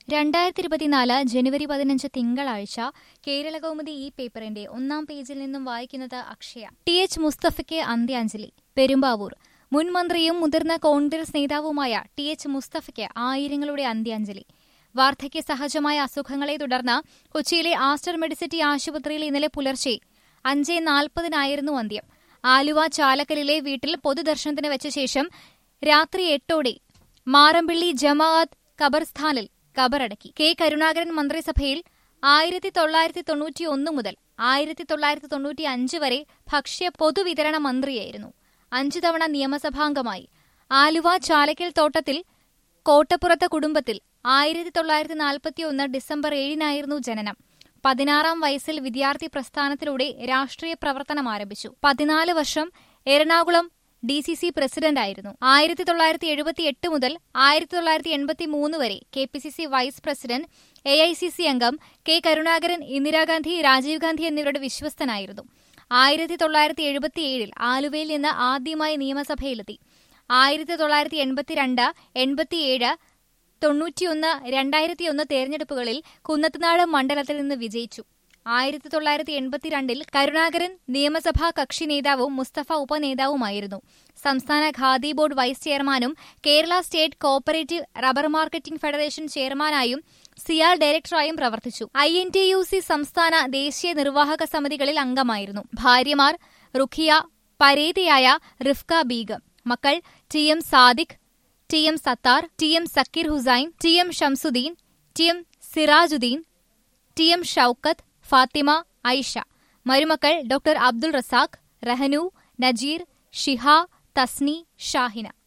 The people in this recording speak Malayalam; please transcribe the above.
രണ്ടായിരത്തി ഇരുപത്തിനാല് ജനുവരി പതിനഞ്ച് തിങ്കളാഴ്ച കേരളകൗമുദി ഈ പേപ്പറിന്റെ ഒന്നാം പേജിൽ നിന്നും വായിക്കുന്നത് അക്ഷയ ടി എച്ച് മുസ്തഫയ്ക്ക് അന്ത്യാഞ്ജലി പെരുമ്പാവൂർ മുൻ മന്ത്രിയും മുതിർന്ന കോൺഗ്രസ് നേതാവുമായ ടി എച്ച് മുസ്തഫയ്ക്ക് ആയിരങ്ങളുടെ അന്ത്യാഞ്ജലി വാർദ്ധക്യ സഹജമായ അസുഖങ്ങളെ തുടർന്ന് കൊച്ചിയിലെ ആസ്റ്റർ മെഡിസിറ്റി ആശുപത്രിയിൽ ഇന്നലെ പുലർച്ചെ അഞ്ച് നാൽപ്പതിനായിരുന്നു അന്ത്യം ആലുവ ചാലക്കലിലെ വീട്ടിൽ പൊതുദർശനത്തിന് വെച്ച ശേഷം രാത്രി എട്ടോടെ മാറമ്പിള്ളി ജമാഅത്ത് ഖബർസ്ഥാനിൽ ഖബറടക്കി കെ കരുണാകരൻ മന്ത്രിസഭയിൽ ആയിരത്തി തൊള്ളായിരത്തി തൊണ്ണൂറ്റി ഒന്ന് മുതൽ ആയിരത്തി തൊള്ളായിരത്തി തൊണ്ണൂറ്റി അഞ്ച് വരെ ഭക്ഷ്യ പൊതുവിതരണ മന്ത്രിയായിരുന്നു അഞ്ചു തവണ നിയമസഭാംഗമായി ആലുവ ചാലക്കൽ തോട്ടത്തിൽ കോട്ടപ്പുറത്തെ കുടുംബത്തിൽ ആയിരത്തി തൊള്ളായിരത്തി നാൽപ്പത്തി ഒന്ന് ഡിസംബർ ഏഴിനായിരുന്നു ജനനം പതിനാറാം വയസ്സിൽ വിദ്യാർത്ഥി പ്രസ്ഥാനത്തിലൂടെ രാഷ്ട്രീയ പ്രവർത്തനം ആരംഭിച്ചു പതിനാല് വർഷം എറണാകുളം ഡി സി സി പ്രസിഡന്റായിരുന്നു ആയിരത്തി തൊള്ളായിരത്തി എഴുപത്തി എട്ട് മുതൽ ആയിരത്തി തൊള്ളായിരത്തി എൺപത്തി മൂന്ന് വരെ K P C C vice president A I C C അംഗം കെ കരുണാകരൻ ഇന്ദിരാഗാന്ധി രാജീവ് ഗാന്ധി എന്നിവരുടെ വിശ്വസ്തനായിരുന്നു ആയിരത്തി തൊള്ളായിരത്തി എഴുപത്തിയേഴിൽ ആലുവയിൽ നിന്ന് ആദ്യമായി നിയമസഭയിലെത്തി ആയിരത്തി തൊള്ളായിരത്തി എൺപത്തിരണ്ട് എൺപത്തിയേഴ് തൊണ്ണൂറ്റിയൊന്ന് രണ്ടായിരത്തിയൊന്ന് തെരഞ്ഞെടുപ്പുകളിൽ കുന്നത്തുനാട് മണ്ഡലത്തിൽ നിന്ന് വിജയിച്ചു ആയിരത്തി തൊള്ളായിരത്തി എൺപത്തിരണ്ടിൽ കരുണാകരൻ നിയമസഭാ കക്ഷി നേതാവും മുസ്തഫ ഉപനേതാവുമായിരുന്നു സംസ്ഥാന ഖാദി ബോർഡ് വൈസ് ചെയർമാനും Kerala state cooperative rubber marketing federation ചെയർമാനായും സിയാൽ ഡയറക്ടറായും പ്രവർത്തിച്ചു I N T U C സംസ്ഥാന ദേശീയ നിർവാഹക സമിതികളിൽ അംഗമായിരുന്നു ഭാര്യമാർ റുഖിയ പരേതയായ റിഫ്ക ബീഗം മക്കൾ T M Sadiq T M Sathar T M Zakir Hussain T M Shamsuddin T M Sirajuddin T M Shoukath Fathima Aisha മരുമക്കൾ ഡോക്ടർ അബ്ദുൾ റസാഖ് റഹനു നജീർ ഷിഹ തസ്നി ഷാഹിന